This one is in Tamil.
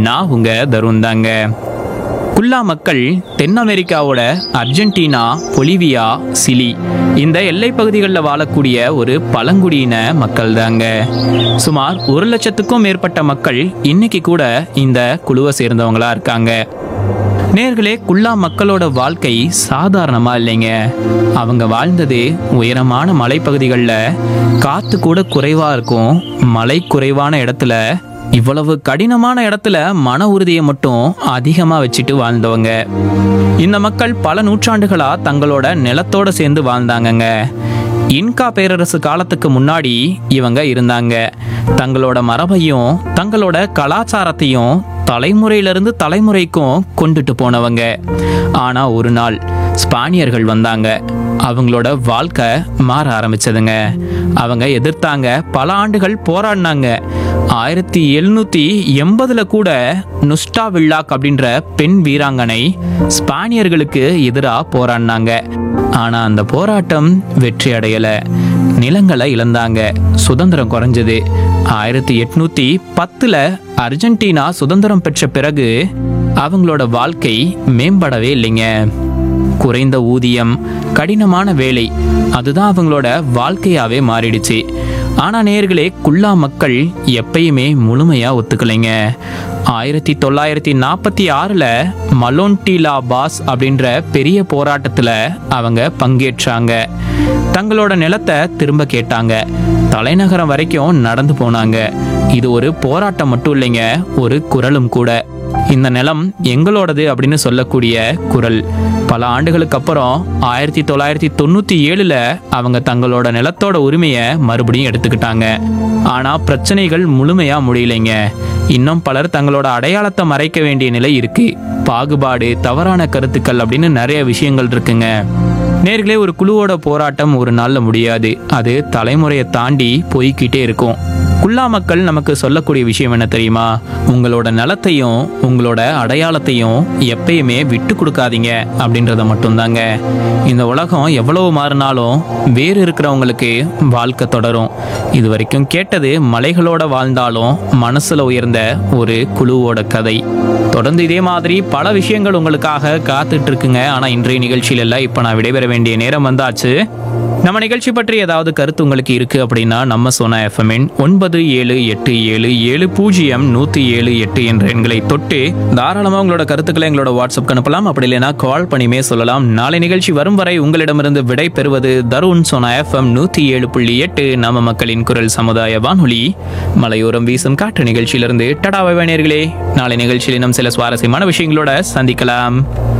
நான் உங்க தருண் தாங்க குல்லா மக்கள் தென் அமெரிக்காவோட அர்ஜென்டினா பொலிவியா சிலி இந்த எல்லைப் பகுதிகளில் வாழக்கூடிய ஒரு பழங்குடியின மக்கள் தாங்க சுமார் ஒரு லட்சத்துக்கும் மேற்பட்ட மக்கள் இன்னைக்கு கூட இந்த குழுவை சேர்ந்தவங்களா இருக்காங்க நேர்களே குல்லா மக்களோட வாழ்க்கை சாதாரணமா இல்லைங்க அவங்க வாழ்ந்தது உயரமான மலைப்பகுதிகளில் காத்து கூட குறைவா இருக்கும் மலை குறைவான இடத்துல இவ்வளவு கடினமான இடத்துல மன உறுதியை மட்டும் அதிகமா வச்சுட்டு வாழ்ந்தவங்க இந்த மக்கள் பல நூற்றாண்டுகளா தங்களோட நிலத்தோட சேர்ந்து வாழ்ந்தாங்கங்க இன்கா பேரரசு காலத்துக்கு முன்னாடி இவங்க இருந்தாங்க தங்களோட மரபையும் தங்களோட கலாச்சாரத்தையும் தலைமுறையிலிருந்து தலைமுறைக்கும் கொண்டுட்டு போனவங்க ஆனா ஒரு நாள் ஸ்பானியர்கள் வந்தாங்க அவங்களோட வாழ்க்கை மாற ஆரம்பிச்சதுங்க அவங்க எதிர்த்தாங்க பல ஆண்டுகள் போராடினாங்க ஆயிரத்தி எழுநூத்தி எண்பதுல கூட நுஸ்டா வில்லாக் அப்படின்ற பெண் வீராங்கனை ஸ்பானியர்களுக்கு எதிராக போராடினாங்க ஆனா அந்த போராட்டம் வெற்றி அடையல நிலங்களை இழந்தாங்க சுதந்திரம் குறைஞ்சது ஆயிரத்தி எட்நூத்தி பத்துல அர்ஜென்டினா சுதந்திரம் பெற்ற பிறகு அவங்களோட வாழ்க்கை மேம்படவே இல்லைங்க குறைந்த ஊதியம் கடினமான வேலை அதுதான் அவங்களோட வாழ்க்கையாவே மாறிடுச்சு ஆனா நேர்களே குல்லா மக்கள் எப்பயுமே முழுமையா ஒத்துக்கலைங்க ஆயிரத்தி தொள்ளாயிரத்தி நாற்பத்தி ஆறுல மலோன்டிலா பாஸ் அப்படின்ற பெரிய போராட்டத்துல அவங்க பங்கேற்றாங்க தங்களோட நிலத்தை திரும்ப கேட்டாங்க தலைநகரம் வரைக்கும் நடந்து போனாங்க இது ஒரு போராட்டம் மட்டும் இல்லைங்க ஒரு குரலும் கூட இந்த நிலம் எங்களோடது அப்படின்னு சொல்லக்கூடிய குரல் பல ஆண்டுகளுக்கு அப்புறம் ஆயிரத்தி தொள்ளாயிரத்தி தொண்ணூத்தி ஏழுல அவங்க தங்களோட நிலத்தோட உரிமையை மறுபடியும் எடுத்துக்கிட்டாங்க ஆனா பிரச்சனைகள் முழுமையா முடியலைங்க இன்னும் பலர் தங்களோட அடையாளத்தை மறைக்க வேண்டிய நிலை இருக்கு பாகுபாடு தவறான கருத்துக்கள் அப்படின்னு நிறைய விஷயங்கள் இருக்குங்க நேர்களே ஒரு குழுவோட போராட்டம் ஒரு நாள்ல முடியாது அது தலைமுறையை தாண்டி போய்க்கிட்டே இருக்கும் குல்லா மக்கள் நமக்கு சொல்லக்கூடிய விஷயம் என்ன தெரியுமா உங்களோட நலத்தையும் உங்களோட அடையாளத்தையும் எப்பயுமே விட்டு கொடுக்காதீங்க அப்படின்றத மட்டும்தாங்க இந்த உலகம் எவ்வளவு மாறினாலும் வேறு இருக்கிறவங்களுக்கு வாழ்க்கை தொடரும் இது வரைக்கும் கேட்டது மலைகளோட வாழ்ந்தாலும் மனசுல உயர்ந்த ஒரு குழுவோட கதை தொடர்ந்து இதே மாதிரி பல விஷயங்கள் உங்களுக்காக காத்துட்டு இருக்குங்க ஆனா இன்றைய நிகழ்ச்சியில எல்லாம் இப்ப நான் விடைபெற வேண்டிய நேரம் வந்தாச்சு நம்ம நிகழ்ச்சி பற்றி ஏதாவது கருத்து உங்களுக்கு இருக்கு அப்படின்னா நம்ம சோனா எஃப்எம்என் ஒன்பது ஏழு எட்டு ஏழு ஏழு பூஜ்ஜியம் நூத்தி ஏழு எட்டு என்ற எண்களை தொட்டு தாராளமா உங்களோட கருத்துக்களை எங்களோட வாட்ஸ்அப் அனுப்பலாம் அப்படி இல்லைன்னா கால் பண்ணியுமே சொல்லலாம் நாளை நிகழ்ச்சி வரும் வரை உங்களிடமிருந்து விடை பெறுவது தருண் சோனா எஃப்எம் நூத்தி ஏழு புள்ளி எட்டு நம்ம மக்களின் குரல் சமுதாய வானொலி மலையோரம் வீசும் காற்று நிகழ்ச்சியிலிருந்து டடா நேயர்களே நாளை நிகழ்ச்சியில் இன்னும் சில சுவாரஸ்யமான விஷயங்களோட சந்திக்கலாம்